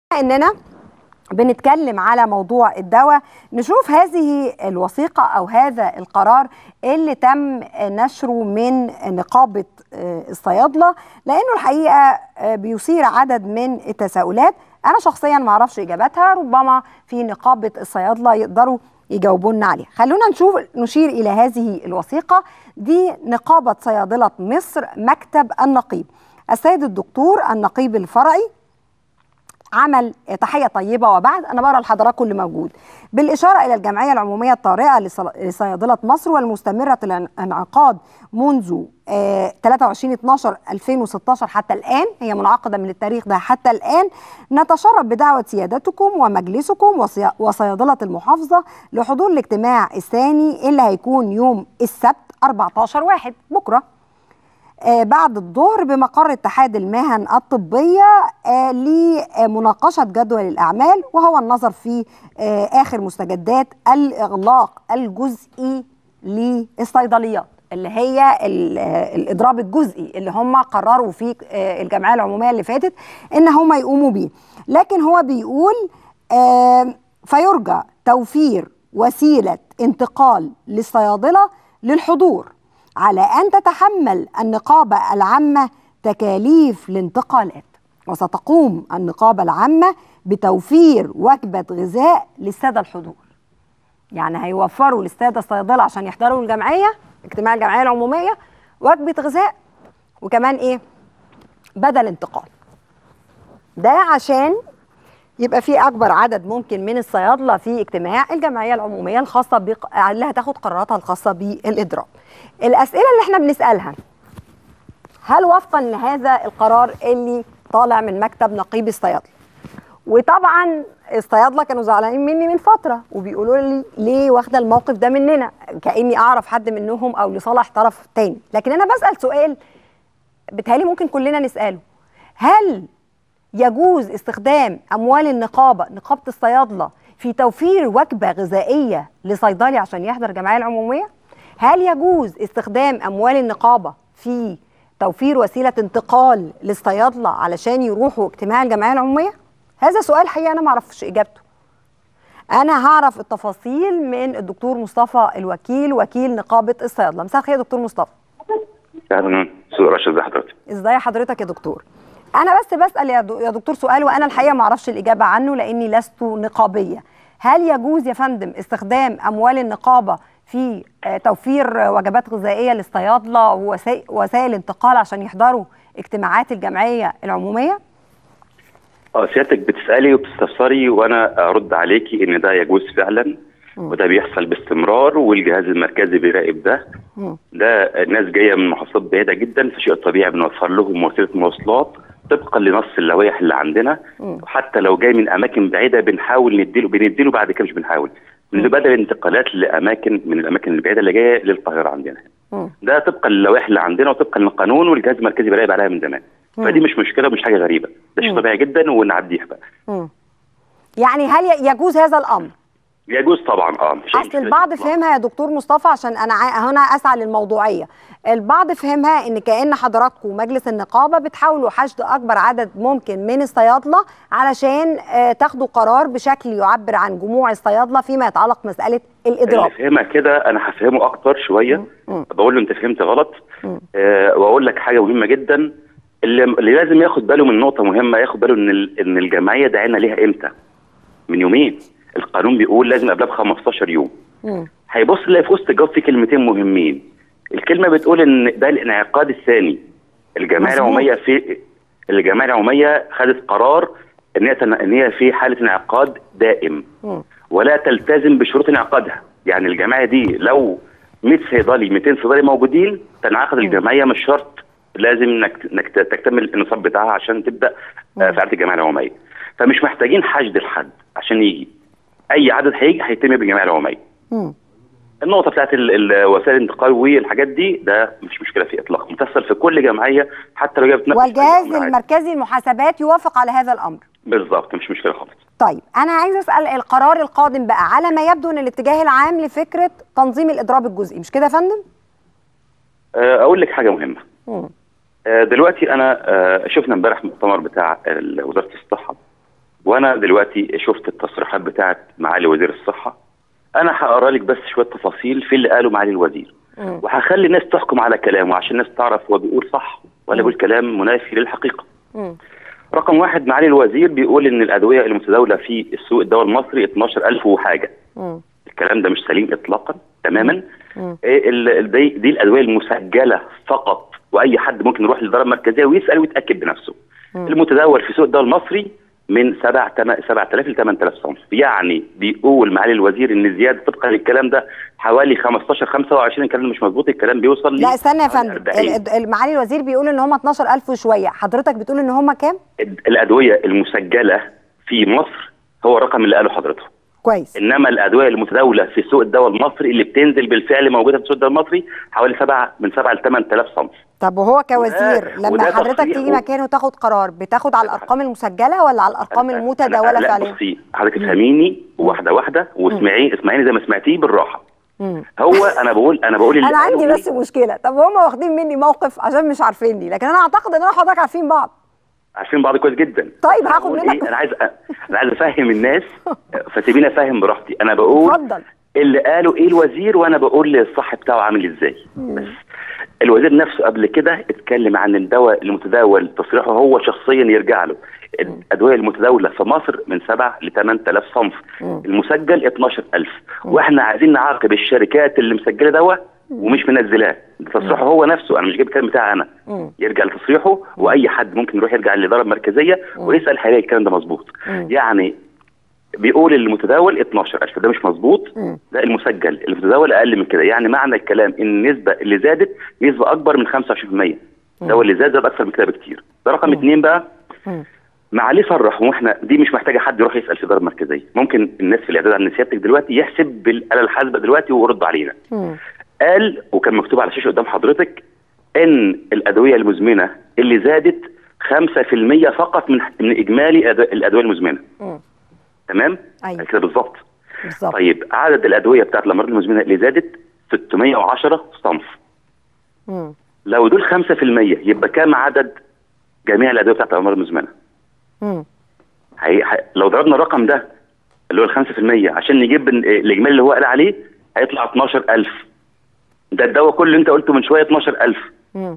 اننا بنتكلم على موضوع الدواء نشوف هذه الوثيقة أو هذا القرار اللي تم نشره من نقابة الصيادلة لأنه الحقيقة بيثير عدد من التساؤلات أنا شخصيا ما أعرفش إجاباتها ربما في نقابة الصيادلة يقدروا يجاوبونا عليها خلونا نشوف نشير إلى هذه الوثيقة دي نقابة صيادلة مصر مكتب النقيب السيد الدكتور النقيب الفرعي عمل تحيه طيبه وبعد انا بقرا لحضراتكم اللي موجود بالاشاره الى الجمعيه العموميه الطارئه لصيادله مصر والمستمره الانعقاد منذ 23 12 2016 حتى الان هي منعقده من التاريخ ده حتى الان نتشرف بدعوه سيادتكم ومجلسكم وصيادله المحافظه لحضور الاجتماع الثاني اللي هيكون يوم السبت 14 واحد بكره آه بعد الظهر بمقر اتحاد المهن الطبية آه لمناقشة جدول الأعمال وهو النظر في آه آخر مستجدات الإغلاق الجزئي للصيدليات اللي هي الإضراب الجزئي اللي هم قرروا في الجمعية العمومية اللي فاتت إن هم يقوموا بيه لكن هو بيقول فيرجى توفير وسيلة انتقال للصيادلة للحضور على أن تتحمل النقابة العامة تكاليف الانتقالات وستقوم النقابة العامة بتوفير وجبة غذاء للسادة الحضور يعني هيوفروا للسادة الصيادلة عشان يحضروا الجمعية اجتماع الجمعية العمومية وجبة غذاء وكمان ايه بدل انتقال ده عشان يبقى في اكبر عدد ممكن من الصيادله في اجتماع الجمعيه العموميه الخاصه بق... اللي هتاخد قراراتها الخاصه بالاضراب. الاسئله اللي احنا بنسالها هل وفقا لهذا القرار اللي طالع من مكتب نقيب الصيادله وطبعا الصيادله كانوا زعلانين مني من فتره وبيقولوا لي ليه واخده الموقف ده مننا كاني اعرف حد منهم او لصالح طرف تاني لكن انا بسال سؤال بتهيألي ممكن كلنا نساله هل يجوز استخدام اموال النقابه نقابه الصيادله في توفير وجبه غذائيه لصيدلي عشان يحضر الجمعيه العموميه هل يجوز استخدام اموال النقابه في توفير وسيله انتقال للصيادله علشان يروحوا اجتماع الجمعيه العموميه هذا سؤال حقيقه انا ما اعرفش اجابته انا هعرف التفاصيل من الدكتور مصطفى الوكيل وكيل نقابه الصيادله مساء الخير يا دكتور مصطفى اهلا استاذ رشا ازي حضرتك ازاي حضرتك يا دكتور انا بس بسال يا دكتور سؤال وانا الحقيقه ما اعرفش الاجابه عنه لاني لست نقابيه هل يجوز يا فندم استخدام اموال النقابه في توفير وجبات غذائيه للصيادله ووسائل انتقال عشان يحضروا اجتماعات الجمعيه العموميه اه سيادتك بتسالي وبتستفسري وانا ارد عليكي ان ده يجوز فعلا وده بيحصل باستمرار والجهاز المركزي بيراقب ده ده الناس جايه من محافظات بعيده جدا فشيء طبيعي بنوفر لهم وسيله مواصلات طبقا لنص اللوائح اللي عندنا وحتى لو جاي من اماكن بعيده بنحاول نديله بنديله بعد كده مش بنحاول بدل انتقالات لاماكن من الاماكن البعيده اللي جايه للقاهره عندنا ده طبقا للوائح اللي عندنا وطبقا للقانون والجهاز المركزي بيراقب عليها من زمان فدي مش مشكله مش حاجه غريبه ده شيء طبيعي جدا ونعديها بقى يعني هل يجوز هذا الامر يجوز طبعا اه مش اصل البعض فهمها يا دكتور مصطفى عشان انا هنا اسعى للموضوعيه البعض فهمها ان كان حضراتكم مجلس النقابه بتحاولوا حشد اكبر عدد ممكن من الصيادله علشان آه تاخدوا قرار بشكل يعبر عن جموع الصيادله فيما يتعلق مساله الاضراب اللي فهمها كده انا هفهمه اكتر شويه بقول له انت فهمت غلط آه واقول لك حاجه مهمه جدا اللي, اللي لازم ياخد باله من نقطه مهمه ياخد باله ان ان الجمعيه دعينا ليها امتى من يومين القانون بيقول لازم قبلها ب 15 يوم هيبص يلاقي في وسط الجواب في كلمتين مهمين الكلمه بتقول ان ده الانعقاد الثاني الجمعيه العموميه في الجمعيه العموميه خدت قرار ان هي ان هي في حاله انعقاد دائم م. ولا تلتزم بشروط انعقادها يعني الجمعيه دي لو 100 صيدلي 200 صيدلي موجودين تنعقد م. الجمعيه مش شرط لازم انك انك تكتمل النصاب بتاعها عشان تبدا فعاليه الجمعيه العموميه فمش محتاجين حشد الحد عشان يجي اي عدد هيجي هيتم بالجمعيه العموميه. النقطه بتاعت وسائل الانتقال والحاجات دي ده مش مشكله في اطلاقا بتحصل في كل جمعيه حتى لو جابت والجهاز المركزي للمحاسبات يوافق على هذا الامر. بالظبط مش مشكله خالص. طيب انا عايز اسال القرار القادم بقى على ما يبدو ان الاتجاه العام لفكره تنظيم الاضراب الجزئي مش كده يا فندم؟ اقول لك حاجه مهمه. م. دلوقتي انا شفنا امبارح مؤتمر بتاع وزاره الصحه وانا دلوقتي شفت التصريحات بتاعت معالي وزير الصحه انا هقرا لك بس شويه تفاصيل في اللي قاله معالي الوزير مم. وهخلي الناس تحكم على كلامه عشان الناس تعرف هو بيقول صح ولا بيقول كلام منافي للحقيقه مم. رقم واحد معالي الوزير بيقول ان الادويه المتداوله في السوق الدواء المصري 12000 وحاجه مم. الكلام ده مش سليم اطلاقا تماما مم. إيه ال- ال- دي, دي الادويه المسجله فقط واي حد ممكن يروح للاداره المركزيه ويسال ويتاكد بنفسه مم. المتداول في سوق الدواء المصري من 7 7000 ل 8000 صنف يعني بيقول معالي الوزير ان الزياده طبقا للكلام ده حوالي 15 25 الكلام ده مش مظبوط الكلام بيوصل لا استنى يا حوالي فندم 40. ال- ال- معالي الوزير بيقول ان هم 12000 وشويه حضرتك بتقول ان هم كام الادويه المسجله في مصر هو الرقم اللي قاله حضرته كويس انما الادويه المتداوله في سوق الدواء المصري اللي بتنزل بالفعل موجوده في سوق الدواء المصري حوالي 7 من 7 ل 8000 صنف طب وهو كوزير وده- لما وده حضرتك تصريح تيجي و- مكانه تاخد قرار بتاخد على الارقام المسجله ولا على الارقام أنا- المتداوله لا فعليا بصي حضرتك افهميني واحده واحده واسمعي اسمعيني زي ما سمعتيه بالراحه مم. هو انا بقول انا بقول اللي انا عندي قاله بس مشكله طب هم واخدين مني موقف عشان مش عارفيني لكن انا اعتقد ان انا وحضرتك عارفين بعض عارفين بعض كويس جدا طيب أنا هاخد بقول منك- إيه؟ انا عايز انا عايز افهم الناس فسيبيني افهم براحتي انا بقول اتفضل اللي قاله ايه الوزير وانا بقول الصح بتاعه عامل ازاي بس الوزير نفسه قبل كده اتكلم عن الدواء المتداول تصريحه هو شخصيا يرجع له الادويه المتداوله في مصر من 7 ل 8000 صنف مم. المسجل 12000 واحنا عايزين نعاقب الشركات اللي مسجله دواء ومش منزلاه ده تصريحه هو نفسه انا مش جايب الكلام بتاعي انا مم. يرجع لتصريحه واي حد ممكن يروح يرجع للاداره المركزيه ويسال هيلاقي الكلام ده مظبوط مم. يعني بيقول المتداول 12000 ده مش مظبوط مم. ده المسجل المتداول اقل من كده يعني معنى الكلام ان النسبه اللي زادت نسبه اكبر من 25% ده اللي زاد زاد اكثر من كده بكتير ده رقم اثنين بقى مم. معاليه صرح واحنا دي مش محتاجه حد يروح يسال في الاداره المركزيه ممكن الناس في الاعداد عن سيادتك دلوقتي يحسب بالاله الحاسبه دلوقتي ويرد علينا مم. قال وكان مكتوب على الشاشه قدام حضرتك ان الادويه المزمنه اللي زادت 5% فقط من من اجمالي الأدو- الادويه المزمنه مم. تمام أيوة. كده بالظبط بالظبط طيب عدد الادويه بتاعت الامراض المزمنه اللي زادت 610 صنف مم. لو دول 5% يبقى كام عدد جميع الادويه بتاعت الامراض المزمنه مم. هي... ه... لو ضربنا الرقم ده اللي هو ال 5% عشان نجيب ال- الاجمالي اللي هو قال عليه هيطلع 12000 ده الدواء كله اللي انت قلته من شويه 12000 مم.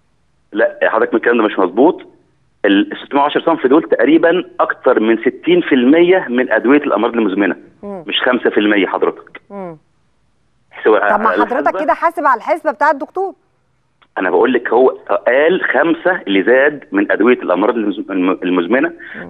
لا حضرتك من الكلام ده مش مظبوط ال 610 صنف دول تقريبا اكتر من 60% من ادويه الامراض المزمنه مم. مش 5% حضرتك مم. سواء طب ما على حضرتك الحسبة- كده حاسب على الحسبه بتاع الدكتور انا بقول لك هو قال خمسة اللي زاد من ادويه الامراض المز- الم- المزمنه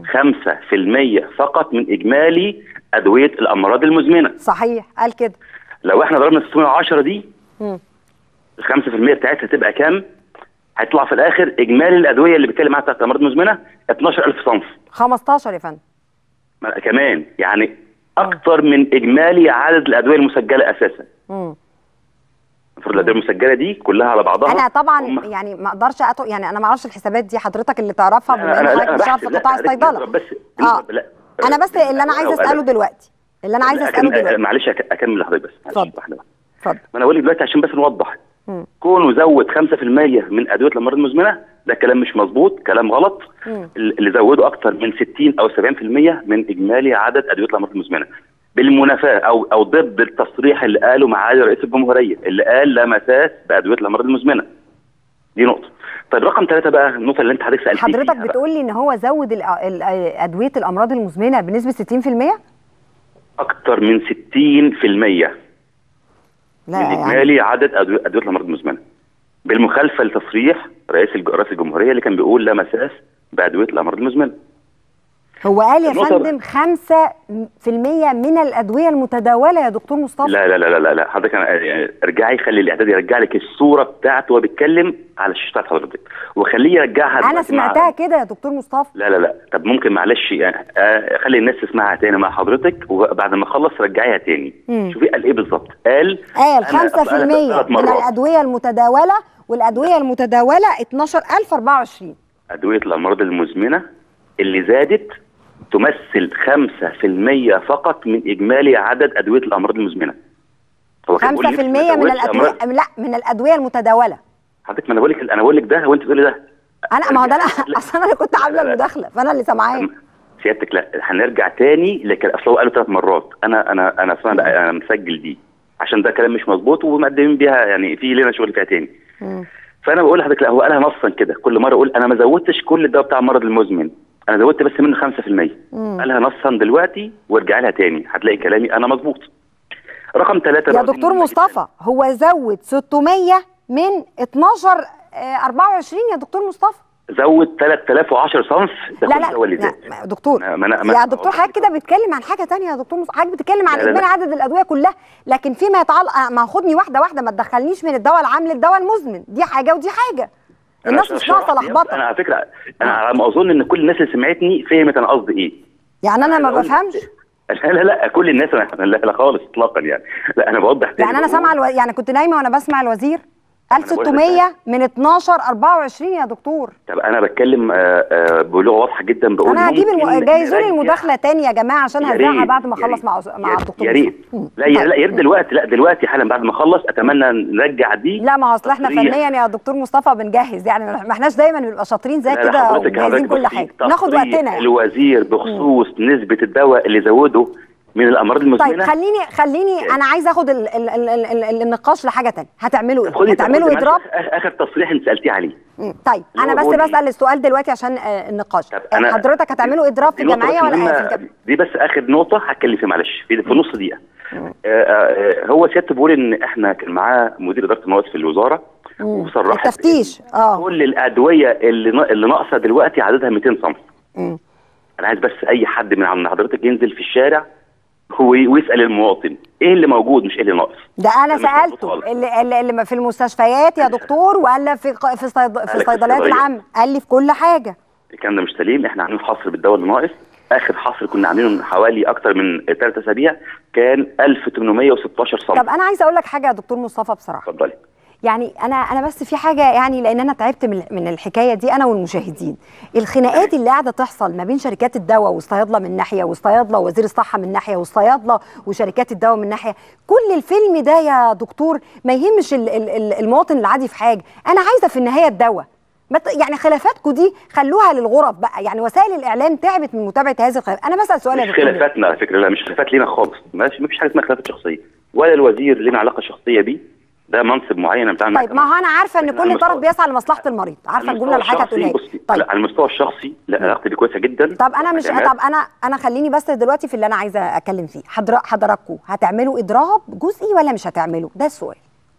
5% فقط من اجمالي ادويه الامراض المزمنه صحيح قال كده لو احنا ضربنا 610 دي مم. ال 5% بتاعتها تبقى كام؟ هيطلع في الاخر اجمالي الادويه اللي بيتكلم عنها بتاعت الامراض المزمنه 12000 صنف 15 يا فندم ما- كمان يعني اكتر من اجمالي عدد الادويه المسجله اساسا مم. المفروض الادويه المسجله دي كلها على بعضها انا طبعا هم- يعني ما اقدرش أتو... يعني انا ما اعرفش الحسابات دي حضرتك اللي تعرفها بما ان لا، حضرتك بتشتغل بحسب- في لا، قطاع حضرتك الصيدله بنضرب بس اه بنضرب- لا انا بس اللي انا عايزه لا، اساله لا. دلوقتي اللي انا عايزه أكمل- اساله دلوقتي معلش أك- اكمل لحضرتك بس معلش، اتفضل. واحده واحده اتفضل ما انا بقول لك دلوقتي عشان بس نوضح مم. كونه زود 5% من ادويه الامراض المزمنه ده كلام مش مظبوط كلام غلط مم. اللي زودوا اكتر من 60 او 70% من اجمالي عدد ادويه الامراض المزمنه بالمنافاه او او ضد التصريح اللي قاله معالي رئيس الجمهوريه اللي قال لا مساس بادويه الامراض المزمنه دي نقطه طيب رقم ثلاثة بقى النقطة اللي أنت حضرتك سألتني حضرتك فيها بقى. بتقول لي ان هو زود ال- ال- ادويه الامراض المزمنه بنسبه 60% أكتر من 60% لا من يعني إجمالي عدد أدوية أدوية الأمراض المزمنة بالمخالفة لتصريح رئيس الج- رئيس الجمهورية اللي كان بيقول لا مساس بأدوية الأمراض المزمنة هو قال يا النقطة- فندم 5% من الادويه المتداوله يا دكتور مصطفى لا لا لا لا لا, لا. حضرتك أنا- يعني ارجعي خلي الإعداد يرجع لك الصورة بتاعته وهو بيتكلم على الشاشة بتاعت حضرتك وخليه يرجعها انا دلوقتي مع- سمعتها كده يا دكتور مصطفى لا لا لا طب ممكن معلش يعني آه خلي الناس تسمعها تاني مع حضرتك وبعد ما اخلص رجعيها تاني مم. شوفي قال ايه بالظبط قال قال أنا- 5% ثلاث من مرات. الادويه المتداوله والادويه المتداوله 12024 أدوية الأمراض المزمنة اللي زادت تمثل 5% فقط من إجمالي عدد أدوية الأمراض المزمنة. هو كان 5% بيقول لك ما من زودش الادويه أمراض. لا من الادويه المتداوله حضرتك ما أنا بقول لك أنا بقول لك ده وأنت بتقولي ده. انا ما هو ده انا لا. اصل انا اللي كنت عامله لا، لا. المداخله فانا اللي سامعاه سيادتك لا هنرجع تاني لكن اصل هو قاله ثلاث مرات انا انا انا اسمع انا مسجل دي عشان ده كلام مش مظبوط ومقدمين بيها يعني في لنا شغل فيها تاني مم. فانا بقول لحضرتك لا هو قالها نصا كده كل مره اقول انا ما زودتش كل الدواء بتاع المرض المزمن انا زودت بس منه 5% مم. قالها نصا دلوقتي وارجع لها تاني هتلاقي كلامي انا مظبوط رقم ثلاثة يا دكتور مصطفى هو زود 600 من 12 آه، 24 يا دكتور مصطفى زود 3010 صنف ده لا كل لا, الدواء اللي لا زاد ما- دكتور ما- ما أنا- ما- يا دكتور حضرتك كده بتتكلم عن حاجه تانية يا دكتور مصطفى حضرتك بتتكلم عن لا، لا، اجمالي لا. عدد الادويه كلها لكن فيما يتعلق آه، ما خدني واحده واحده ما تدخلنيش من الدواء العام للدواء المزمن دي حاجه ودي حاجه أنا الناس ش- مش ناقصه شرحت يا- لخبطه انا على فكره انا على ما اظن ان كل الناس اللي سمعتني فهمت انا قصدي ايه يعني انا ما بقول- بفهمش لا لا لا كل الناس أنا- لا لا خالص اطلاقا يعني لا انا بوضح تاني يعني انا بقول- سامعه الو... يعني كنت نايمه وانا بسمع الوزير قال أنا بقول 600 من 12 24 يا دكتور طب انا بتكلم آه، آه، بلغه واضحه جدا بقول انا هجيب الم... ممكن جايزوا لي نرجع- المداخله تاني يا جماعه عشان يا هذاعها ريت، بعد ما يا اخلص ريت، مع مع يا- الدكتور يا ريت مصطفى. مم. لا يا طيب. لا يا ريت دلوقتي لا دلوقتي حالا بعد ما اخلص اتمنى نرجع دي لا ما هو اصل احنا تصريح. فنيا يا دكتور مصطفى بنجهز يعني ما احناش دايما بنبقى شاطرين زي لا لا كده حضرتك- وجاهزين حضرتك كل بصي، حاجه ناخد تصريح وقتنا يعني. الوزير بخصوص نسبه الدواء اللي زوده من الامراض طيب المزمنه خليني خليني انا عايزه اخد ال ال ال ال ال النقاش لحاجه تانية هتعملوا خدي- ايه هتعملوا خدي اضراب معلش آخر- اخر تصريح انت سالتيه عليه مم. طيب اللي انا هو بس بقول إيه؟ بسال السؤال دلوقتي عشان آه، النقاش طب آه، أنا- حضرتك هتعملوا اضراب في دي نقطة الجمعيه بس ولا مهمة، في الجمعيه دي بس اخر نقطه هتكلم فيها معلش في, في نص دقيقه آه، آه، هو سيادته بيقول ان احنا كان معاه مدير اداره المواد في الوزاره وصرحت التفتيش إن اه كل الادويه اللي نا- اللي ناقصه دلوقتي عددها 200 صنف مم. انا عايز بس اي حد من عم حضرتك ينزل في الشارع هو ويسال المواطن ايه اللي موجود مش ايه اللي ناقص ده انا ده مش مظبوط سالته خالص. اللي, اللي, اللي في المستشفيات يا دكتور ولا في ق- في الصيد- في قال لك في الصيدليات الصيدلية. العامه قال لي في كل حاجه الكلام ده مش سليم احنا عاملين حصر بالدواء اللي ناقص اخر حصر كنا عاملينه من حوالي اكتر من ثلاث اسابيع كان 1816 صنف طب انا عايزه اقول لك حاجه يا دكتور مصطفى بصراحه اتفضلي يعني انا انا بس في حاجه يعني لان انا تعبت من من الحكايه دي انا والمشاهدين الخناقات اللي قاعده تحصل ما بين شركات الدواء والصيادله من ناحيه والصيادله ووزير الصحه من ناحيه والصيادله وشركات الدواء من ناحيه كل الفيلم ده يا دكتور ما يهمش ال- ال- ال- المواطن العادي في حاجه انا عايزه في النهايه الدواء ما ت- يعني خلافاتكم دي خلوها للغرف بقى يعني وسائل الاعلام تعبت من متابعه هذه الخلافات انا بسال سؤال يا مش دكتور خلافاتنا على فكره لا مش خلافات لينا خالص ماشي مفيش حاجه اسمها خلافات شخصيه ولا الوزير لنا علاقه شخصيه بيه ده منصب معين بتاعنا طيب ما هو انا عارفه ان لكن على كل طرف المستوى- بيسعى لمصلحه المريض عارفه على الجمله اللي المستوى حضرتك هتقولها الشخصي لي. بصي طيب لا على المستوى الشخصي لا علاقتي بيه كويسه جدا طب انا مش خدمات. طب انا انا خليني بس دلوقتي في اللي انا عايزه اتكلم فيه حضر حضراتكم هتعملوا اضراب جزئي ولا مش هتعملوا ده السؤال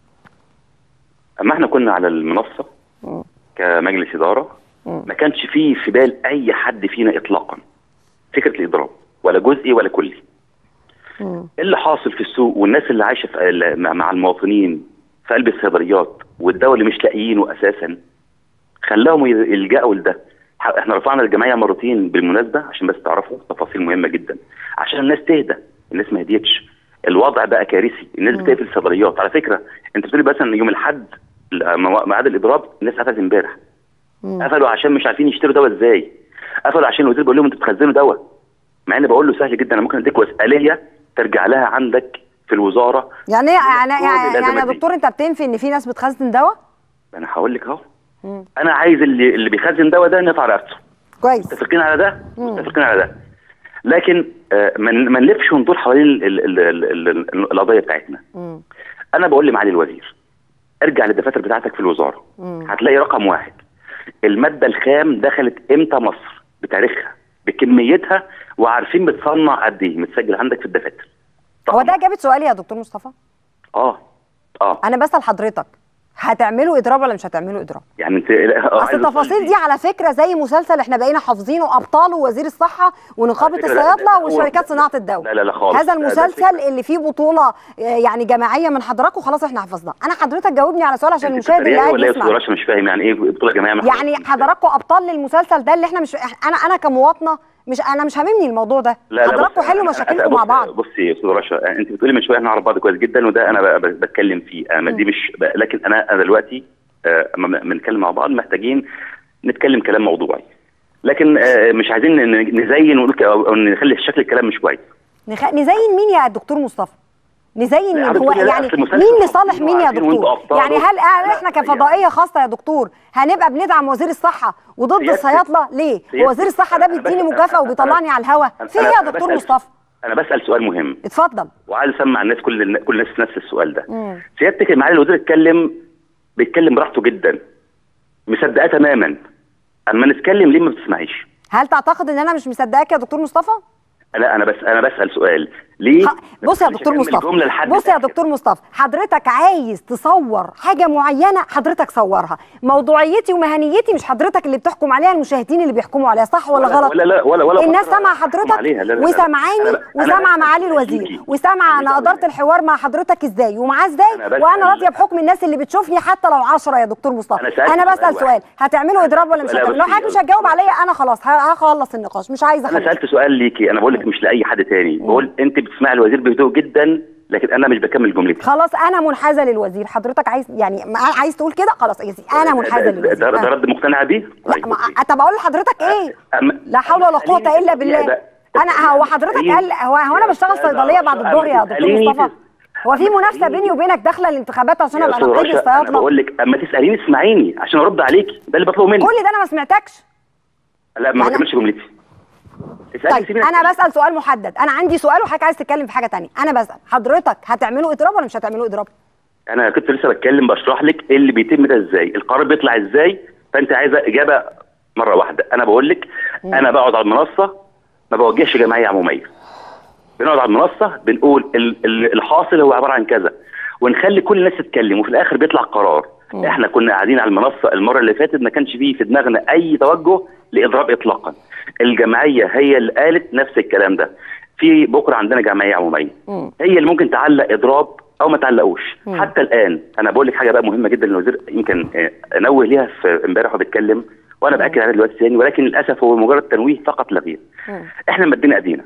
اما احنا كنا على المنصه كمجلس اداره ما كانش فيه في بال اي حد فينا اطلاقا فكره الاضراب ولا جزئي ولا كلي اللي حاصل في السوق والناس اللي عايشه في ال- مع- مع المواطنين في قلب الصيدليات والدواء اللي مش لاقيينه اساسا خلاهم ي- يلجأوا لده ح- احنا رفعنا الجمعيه مرتين بالمناسبه عشان بس تعرفوا تفاصيل مهمه جدا عشان الناس تهدى الناس ما هديتش الوضع بقى كارثي الناس بتقفل الصيدليات على فكره انت بتقولي مثلا يوم الاحد ال- موا- ميعاد الاضراب الناس قفلت امبارح قفلوا عشان مش عارفين يشتروا دواء ازاي قفلوا عشان الوزير بيقول لهم انتوا بتخزنوا دواء مع ان بقول له سهل جدا انا ممكن اديك وساليه ترجع لها عندك في الوزاره يعني إيه- يعني كل يعني, يعني الأزمات يا دي. دكتور انت بتنفي ان في ناس بتخزن دواء انا هقول لك اهو انا عايز اللي اللي بيخزن دواء ده نقطع رقبته كويس متفقين على ده متفقين على ده لكن آه، ما ن- ما نلفش وندور حوالين ال- ال- ال- ال- ال- القضيه بتاعتنا مم. انا بقول لمعالي الوزير ارجع للدفاتر بتاعتك في الوزاره هتلاقي رقم واحد الماده الخام دخلت امتى مصر بتاريخها بكميتها وعارفين بتصنع قد ايه متسجل عندك في الدفاتر هو رقم ده اجابه سؤالي يا دكتور مصطفى اه اه انا بسال حضرتك هتعملوا اضراب ولا مش هتعملوا اضراب يعني انت آه، اصل عايز التفاصيل أوصل دي على فكره زي مسلسل احنا بقينا حافظينه ابطاله وزير الصحه ونقابه على فكرة لا، الصيادله لا، هو- وشركات صناعه الدواء لا، لا، لا خالص. هذا لا، ده المسلسل فكرة. اللي فيه بطوله آه، يعني جماعيه من حضراتكم خلاص احنا حفظناه انا حضرتك جاوبني على سؤال عشان انت المشاهد اللي بتتريقي قاعد ولا ايه يا استاذ يسمع رشا مش فاهم يعني ايه بطوله جماعيه مع يعني حضراتكم ابطال للمسلسل ده اللي احنا مش انا انا كمواطنه مش انا مش هاممني الموضوع ده لا لا حضراتكم بص، حلوا أنا- مشاكلكم أنا- مع بص- بعض بصي يا استاذ رشا انت بتقولي من شويه احنا نعرف بعض كويس جدا وده انا ب- ب- بتكلم فيه انا دي مش ب- لكن انا انا دلوقتي آه، اما بنتكلم مع بعض محتاجين نتكلم كلام موضوعي لكن آه، مش عايزين ن- نزين ونقول ك- او أو نخلي شكل الكلام مش كويس نخ... نزين مين يا دكتور مصطفى نزين لا، مين هو بتقولي لا، يعني أصل المسلسل مين لصالح خطير مين يا وعارفين وأنتوا دكتور أبطال. يعني هل هل لا، احنا يعني- كفضائيه خاصه يا دكتور هنبقى بندعم وزير الصحه وضد سيادتك- الصيادله ليه هو سيادتك- وزير الصحه ده أنا بيديني بس- مكافاه أنا- وبيطلعني على الهوا أنا- في ايه أنا يا دكتور بسأل- مصطفى انا بسال سؤال مهم اتفضل وعايز اسمع الناس كل الن- كل الناس نفس السؤال ده مم. سيادتك معالي الوزير اتكلم بيتكلم براحته جدا مصدقاه تماما اما نتكلم ليه ما بتسمعيش هل تعتقد ان انا مش مصدقاك يا دكتور مصطفى لا انا بس انا بسال سؤال ليه خ- بص يا مش دكتور هكمل مصطفى جملة لحد بص يا الآخر. دكتور مصطفى حضرتك عايز تصور حاجه معينه حضرتك صورها موضوعيتي ومهنيتي مش حضرتك اللي بتحكم عليها المشاهدين اللي بيحكموا عليها صح ولا, ولا- غلط ولا لا ولا ولا الناس فترة سامعه أحكم حضرتك عليها. لا لا لا. وسامعاني أنا- أنا وسامعه بس معالي أديكي. الوزير وسامعه انا أديكي اداره أقول لك. الحوار مع حضرتك ازاي ومعاه ازاي أنا بسأل- وانا راضيه بحكم الناس اللي بتشوفني حتى لو عشرة يا دكتور مصطفى أنا سألت انا سؤال بسال واحد. سؤال هتعملوا أنا اضراب ولا مش لا، هتعملوا لو بصي- حضرتك مش هتجاوب عليا انا خلاص ه- هخلص النقاش مش عايزه انا اخلص سالت سؤال ليكي انا بقول لك مش لاي حد تاني بقول انت بتسمعي الوزير بهدوء جدا لكن انا مش بكمل جملتي خلاص انا منحازه للوزير حضرتك عايز يعني ما- عايز تقول كده خلاص يا سيدي انا منحازه ده- ده- ده للوزير ده آه. رد مقتنع بيه لا طيب، ما أوكي. طب اقول لحضرتك ايه أما- لا حول ولا قوه اسأليني- الا بالله ده- انا هو حضرتك اسأليني- قال هو هو انا بشتغل أستاذة صيدليه بعد رشا، الظهر يا أما دكتور تسأليني- مصطفى هو في منافسه اسأليني. بيني وبينك داخله الانتخابات عشان يا ابقى أستاذ نقيب رشا، انا الصيادله بقول لك اما تساليني اسمعيني عشان ارد عليكي ده اللي بطلبه منك كل ده انا ما سمعتكش لا ما يعني- بكملش جملتي اسألي طيب سيبيني انا أتكلم. بسال سؤال محدد انا عندي سؤال وحضرتك عايز تتكلم في حاجه تانية انا بسال حضرتك هتعملوا اضراب ولا مش هتعملوا اضراب انا كنت لسه بتكلم بشرح لك ايه اللي بيتم ده ازاي القرار بيطلع ازاي فانت عايزه اجابه مره واحده انا بقول لك انا بقعد على المنصه ما بوجهش جمعيه عموميه بنقعد على المنصه بنقول ال- ال- الحاصل هو عباره عن كذا ونخلي كل الناس تتكلم وفي الاخر بيطلع قرار احنا كنا قاعدين على المنصه المره اللي فاتت ما كانش فيه في دماغنا اي توجه لاضراب اطلاقا الجمعيه هي اللي قالت نفس الكلام ده في بكره عندنا جمعيه عموميه مم. هي اللي ممكن تعلق اضراب او ما تعلقوش حتى الان انا بقول لك حاجه بقى مهمه جدا الوزير يمكن آه، انوه ليها في امبارح وهو بيتكلم وانا باكد عليها دلوقتي تاني ولكن للاسف هو مجرد تنويه فقط لا غير مم. احنا مدينا ايدينا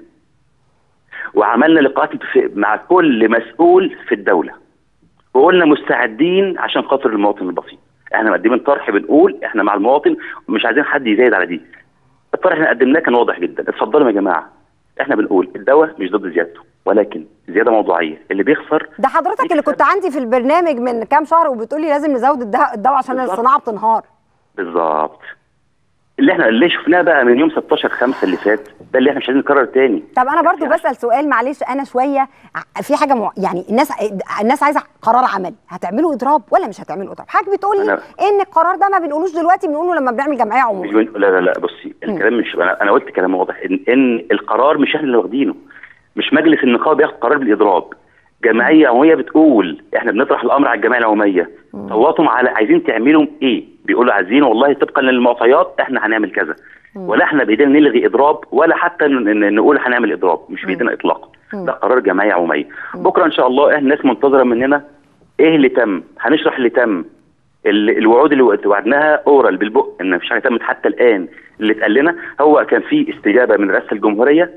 وعملنا لقاءات في- مع كل مسؤول في الدوله وقلنا مستعدين عشان خاطر المواطن البسيط احنا مقدمين طرح بنقول احنا مع المواطن ومش عايزين حد يزايد على دي الطرح اللي قدمناه كان واضح جدا اتفضلوا يا جماعه احنا بنقول الدواء مش ضد زيادته ولكن زياده موضوعيه اللي بيخسر ده حضرتك اللي كنت عندي في البرنامج من كام شهر وبتقولي لازم نزود الده- الدواء عشان بالظبط. الصناعه بتنهار بالظبط اللي احنا اللي شفناه بقى من يوم 16 5 اللي فات ده اللي احنا مش عايزين نكرر تاني طب انا برضو بسال سؤال معلش انا شويه ع- في حاجه مع... يعني الناس الناس عايزه قرار عملي هتعملوا اضراب ولا مش هتعملوا اضراب حضرتك بتقول لي أنا- ان القرار ده ما بنقولوش دلوقتي بنقوله لما بنعمل جمعيه مش عموميه بن... لا لا لا بصي الكلام مش انا, أنا قلت كلام واضح ان ان القرار مش احنا اللي واخدينه مش مجلس النقابه بياخد قرار بالاضراب جمعيه عموميه بتقول احنا بنطرح الامر على الجمعيه العموميه صوتهم على عايزين تعملوا ايه بيقولوا عايزين والله طبقا للمعطيات احنا هنعمل كذا ولا احنا بايدينا نلغي اضراب ولا حتى ن- ن- نقول هنعمل اضراب مش بايدينا اطلاقا ده قرار جمعيه عموميه بكره ان شاء الله احنا الناس منتظره مننا ايه اللي تم هنشرح اللي تم ال- الوعود اللي وعدناها اورال بالبق ان مفيش حاجه تمت حتى الان اللي اتقال لنا هو كان في استجابه من رئاسه الجمهوريه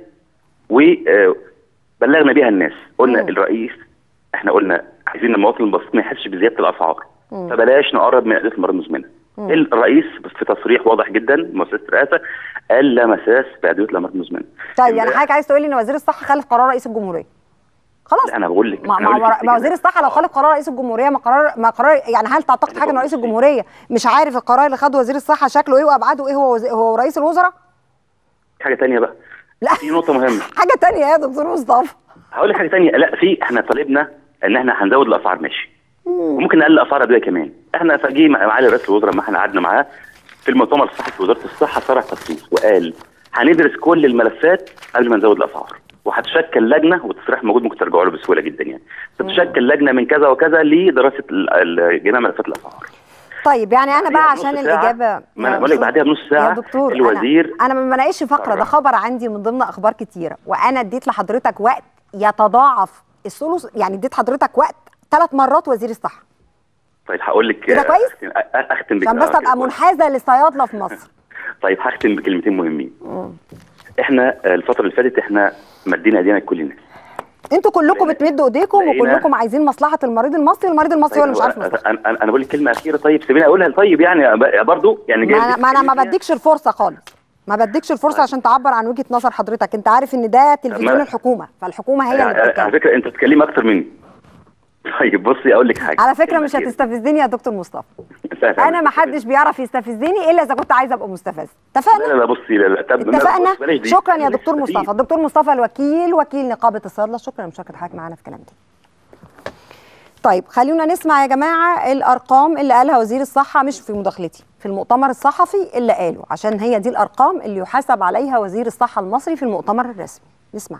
وبلغنا بيها الناس قلنا مم. الرئيس احنا قلنا عايزين المواطن البسيط ما يحسش بزياده الاسعار فبلاش نقرب من ادويه المرض المزمنه الرئيس في تصريح واضح جدا مؤسسه الرئاسه قال لا مساس بادويه الامراض المزمنه طيب يعني امبارح- حضرتك عايز تقول لي ان وزير الصحه خالف قرار رئيس الجمهوريه خلاص لا، انا بقول لك ما, أنا بقول ما, لك ما وزير الصحه لو خالف قرار رئيس الجمهوريه ما قرار ما قرار يعني هل تعتقد حاجه ان رئيس الجمهوريه مش عارف القرار اللي خده وزير الصحه شكله ايه وابعاده ايه هو وزي هو رئيس الوزراء حاجه تانية بقى لا في نقطه مهمه حاجه تانية يا دكتور مصطفى هقول لك حاجه تانية لا في احنا طالبنا ان احنا هنزود الاسعار ماشي وممكن نقلل اسعار الادويه كمان احنا فجي مع- معالي رئيس الوزراء ما احنا قعدنا معاه في المؤتمر الصحفي في وزاره الصحه صرح تصريح وقال هندرس كل الملفات قبل ما نزود الاسعار وهتشكل لجنه والتصريح موجود ممكن ترجعوا له بسهوله جدا يعني تتشكل لجنه من كذا وكذا لدراسه ال- ال- جميع ملفات الاسعار طيب يعني انا بقى بعديها عشان بنص ساعة- الاجابه ما انا بقول لك بعدها بنص ساعه يا دكتور الوزير انا, أنا ما بناقش فقره ده قرر. خبر عندي من ضمن اخبار كتيره وانا اديت لحضرتك وقت يتضاعف الثلث يعني اديت حضرتك وقت ثلاث مرات وزير الصحه طيب هقول لك كده كويس؟ أختم- اختم بك عشان بس آه، كده ابقى كويس. منحازه للصيادله في مصر طيب هختم بكلمتين مهمين احنا آه، الفتره اللي فاتت احنا مدينا ايدينا لكل الناس انتوا كلكم لقينا- بتمدوا ايديكم لقينا- وكلكم عايزين مصلحه المريض المصري المريض المصري هو اللي مش عارف طيب، مصلحته انا انا أنا بقول لك كلمه اخيره طيب سيبيني اقولها طيب يعني ب- برضو يعني ما انا ما, أنا ما بديكش الفرصه خالص ما بديكش الفرصه طيب. عشان تعبر عن وجهه نظر حضرتك انت عارف ان ده تلفزيون ما- الحكومه فالحكومه هي اللي على بتتكلم فكره انت بتتكلمي اكتر مني طيب بصي اقول لك حاجه على فكره مش كلمة هتستفزني يا دكتور مصطفى كده. انا ما حدش بيعرف يستفزني الا اذا كنت عايزه ابقى مستفز لا اتفقنا لا لا بصي لا لا طب ما- اتفقنا بص، بلاش دي. شكرا يا بلاش دكتور دي. مصطفى الدكتور مصطفى الوكيل وكيل نقابه الصيادله شكرا لمشاركه حضرتك معانا في كلامتي طيب خلونا نسمع يا جماعه الارقام اللي قالها وزير الصحه مش في مداخلتي في المؤتمر الصحفي اللي قاله عشان هي دي الارقام اللي يحاسب عليها وزير الصحه المصري في المؤتمر الرسمي نسمع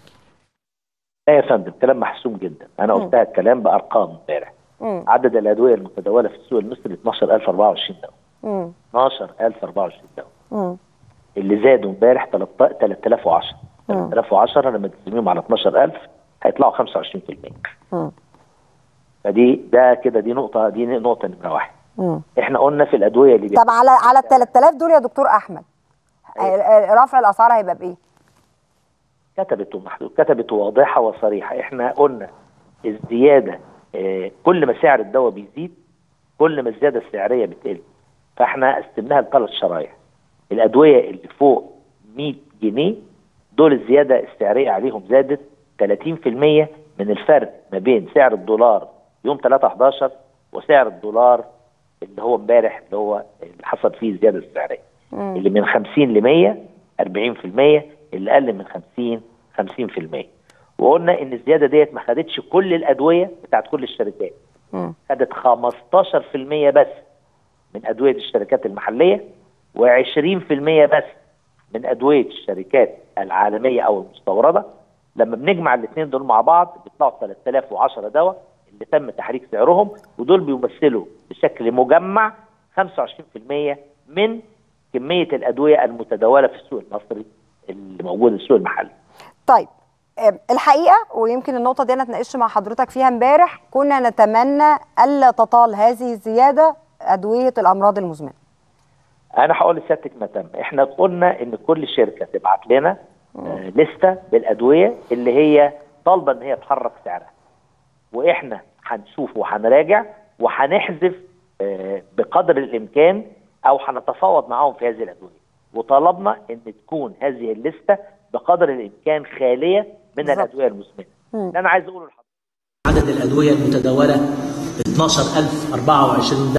لا يا فندم كلام محسوم جدا انا قلتها الكلام بارقام امبارح مم. عدد الادويه المتداوله في السوق المصري 12024 دواء مم. 12024 دواء مم. اللي زادوا امبارح 3010 3010 لما تقسميهم على 12000 هيطلعوا 25% مم. فدي ده كده دي نقطه دي نقطه نمره واحد مم. احنا قلنا في الادويه اللي طب على على ال 3000 دول يا دكتور احمد آه، آه، رفع الاسعار هيبقى بايه؟ كتبت ومحدود كتبت واضحه وصريحه احنا قلنا الزياده آه، كل ما سعر الدواء بيزيد كل ما الزياده السعريه بتقل فاحنا قسمناها لثلاث شرايح الادويه اللي فوق 100 جنيه دول الزياده السعريه عليهم زادت 30% من الفرق ما بين سعر الدولار يوم 3 11 وسعر الدولار اللي هو امبارح اللي هو اللي حصل فيه الزياده السعريه اللي من 50 ل 100 40% اللي اقل من 50 50% وقلنا ان الزياده ديت ما خدتش كل الادويه بتاعت كل الشركات مم. خدت 15% بس من ادويه الشركات المحليه و20% بس من ادويه الشركات العالميه او المستورده لما بنجمع الاثنين دول مع بعض بيطلعوا 3010 دواء اللي تم تحريك سعرهم ودول بيمثلوا بشكل مجمع 25% من كميه الادويه المتداوله في السوق المصري اللي موجود السوق المحلي طيب آه، الحقيقه ويمكن النقطه دي انا اتناقشت مع حضرتك فيها امبارح كنا نتمنى الا تطال هذه الزياده ادويه الامراض المزمنه انا هقول لسيادتك ما تم احنا قلنا ان كل شركه تبعت لنا آه لسته بالادويه اللي هي طالبه ان هي تحرك سعرها واحنا هنشوف وهنراجع وهنحذف آه بقدر الامكان او هنتفاوض معاهم في هذه الادويه وطلبنا ان تكون هذه اللسته بقدر الامكان خاليه من بالظبط. الادويه المزمنه اللي انا عايز اقوله لحضرتك عدد الأدوية المتداولة 12024